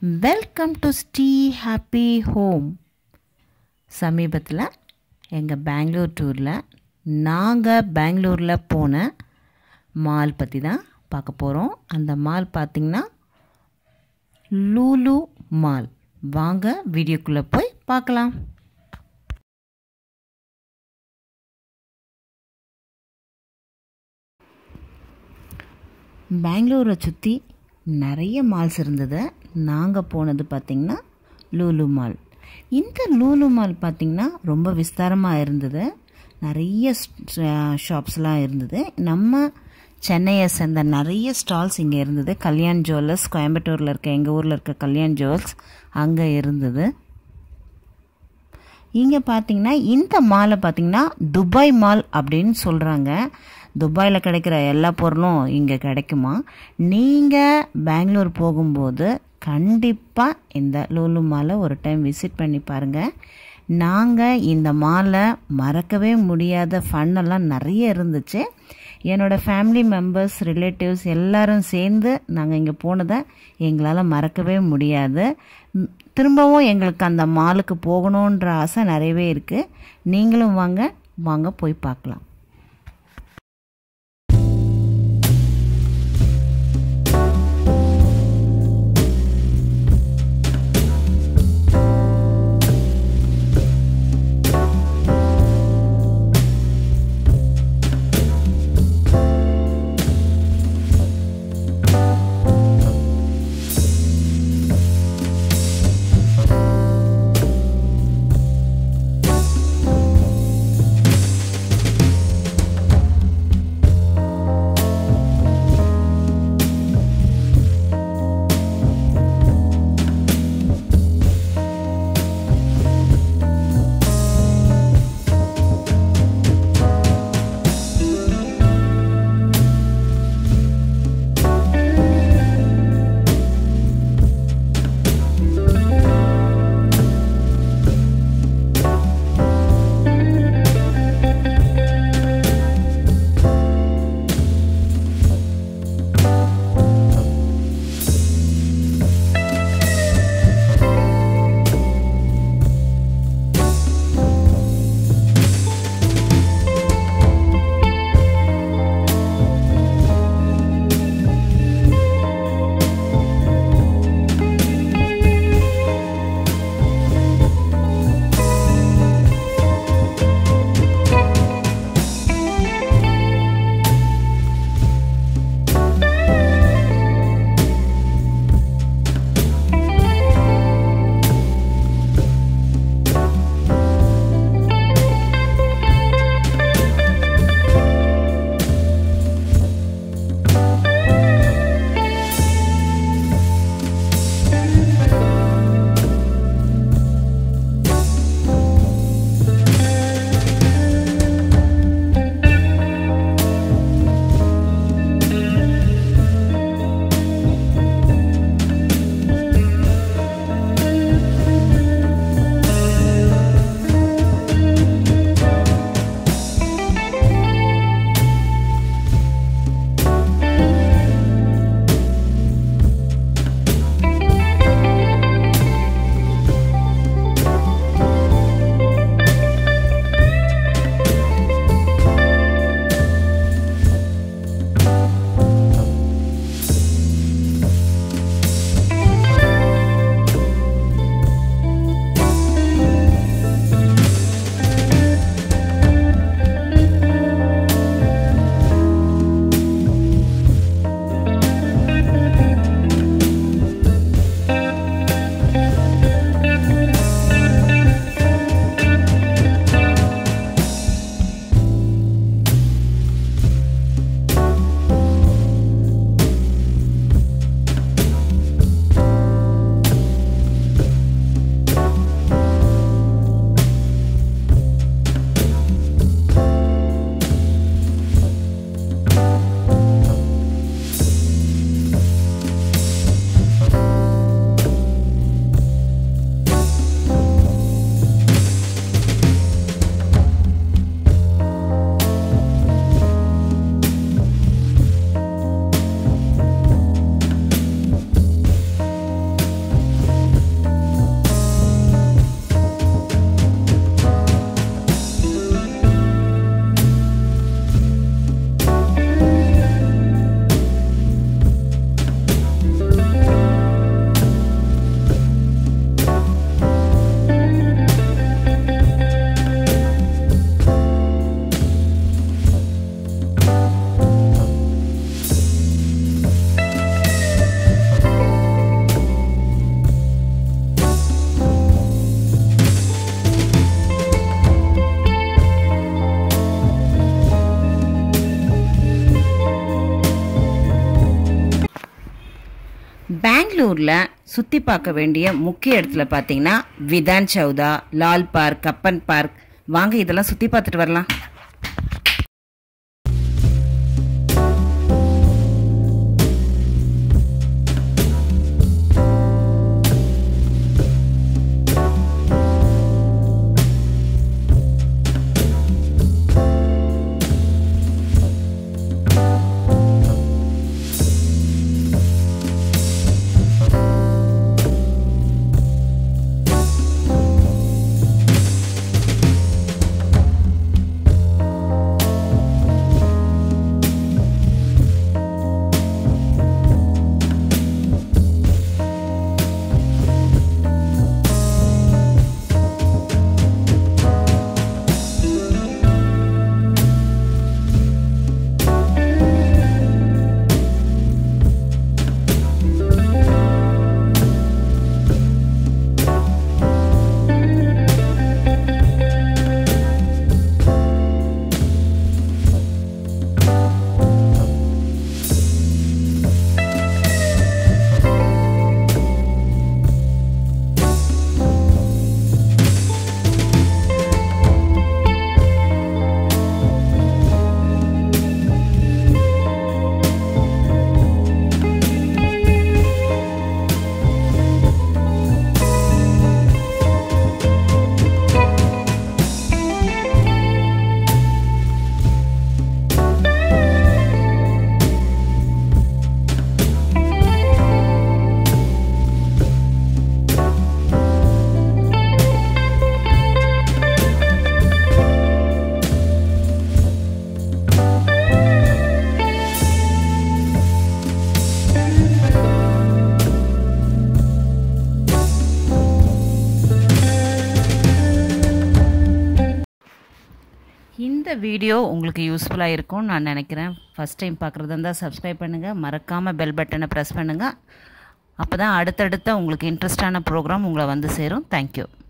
welcome to Shri happy home சமீபத்தில் எங்கள் பெங்களூர் டூரில் நாங்கள் பெங்களூரில் போன மால் பற்றி தான் பார்க்க போகிறோம் அந்த மால் பார்த்திங்கன்னா லூலு மால் வாங்க வீடியோக்குள்ளே போய் பார்க்கலாம் பெங்களூரை சுற்றி நிறைய மால்ஸ் இருந்தது நாங்கள் போனது பார்த்திங்கன்னா லூலு மால் இந்த லூலு மால் பார்த்திங்கன்னா ரொம்ப விஸ்தாரமாக இருந்தது நிறைய ஷாப்ஸ்லாம் இருந்தது நம்ம சென்னையை சேர்ந்த நிறைய ஸ்டால்ஸ் இங்கே இருந்தது கல்யாண் ஜுவல்லர்ஸ் கோயம்புத்தூரில் இருக்க எங்கள் ஊரில் இருக்க கல்யாண் ஜுவல்ஸ் அங்கே இருந்தது இங்கே பார்த்தீங்கன்னா இந்த மாலை பார்த்தீங்கன்னா துபாய் மால் அப்படின்னு சொல்கிறாங்க துபாயில் கிடைக்கிற எல்லா பொருளும் இங்கே கிடைக்குமா நீங்கள் பெங்களூர் போகும்போது கண்டிப்பாக இந்த லூலு மாலை ஒரு டைம் விசிட் பண்ணி பாருங்கள் நாங்கள் இந்த மாலை மறக்கவே முடியாத ஃபன்னெல்லாம் நிறைய இருந்துச்சு என்னோடய ஃபேமிலி மெம்பர்ஸ் ரிலேட்டிவ்ஸ் எல்லாரும் சேர்ந்து நாங்கள் இங்கே போனதை எங்களால் மறக்கவே முடியாது திரும்பவும் எங்களுக்கு அந்த மாலுக்கு போகணுன்ற ஆசை நிறையவே இருக்குது நீங்களும் வாங்க வாங்க போய் பார்க்கலாம் பெங்களூரில் சுற்றி பார்க்க வேண்டிய முக்கிய இடத்துல பார்த்தீங்கன்னா விதான் சௌதா லால் பார்க் கப்பன் பார்க் வாங்க இதெல்லாம் சுற்றி பார்த்துட்டு வரலாம் இந்த வீடியோ உங்களுக்கு யூஸ்ஃபுல்லாக இருக்கும்னு நான் நினைக்கிறேன் ஃபஸ்ட் டைம் பார்க்குறதா இருந்தால் சப்ஸ்கிரைப் பண்ணுங்கள் மறக்காமல் பெல் பட்டனை ப்ரெஸ் பண்ணுங்கள் அப்போ தான் அடுத்தடுத்த உங்களுக்கு இன்ட்ரெஸ்டான ப்ரோக்ராம் உங்களை வந்து சேரும் தேங்க்யூ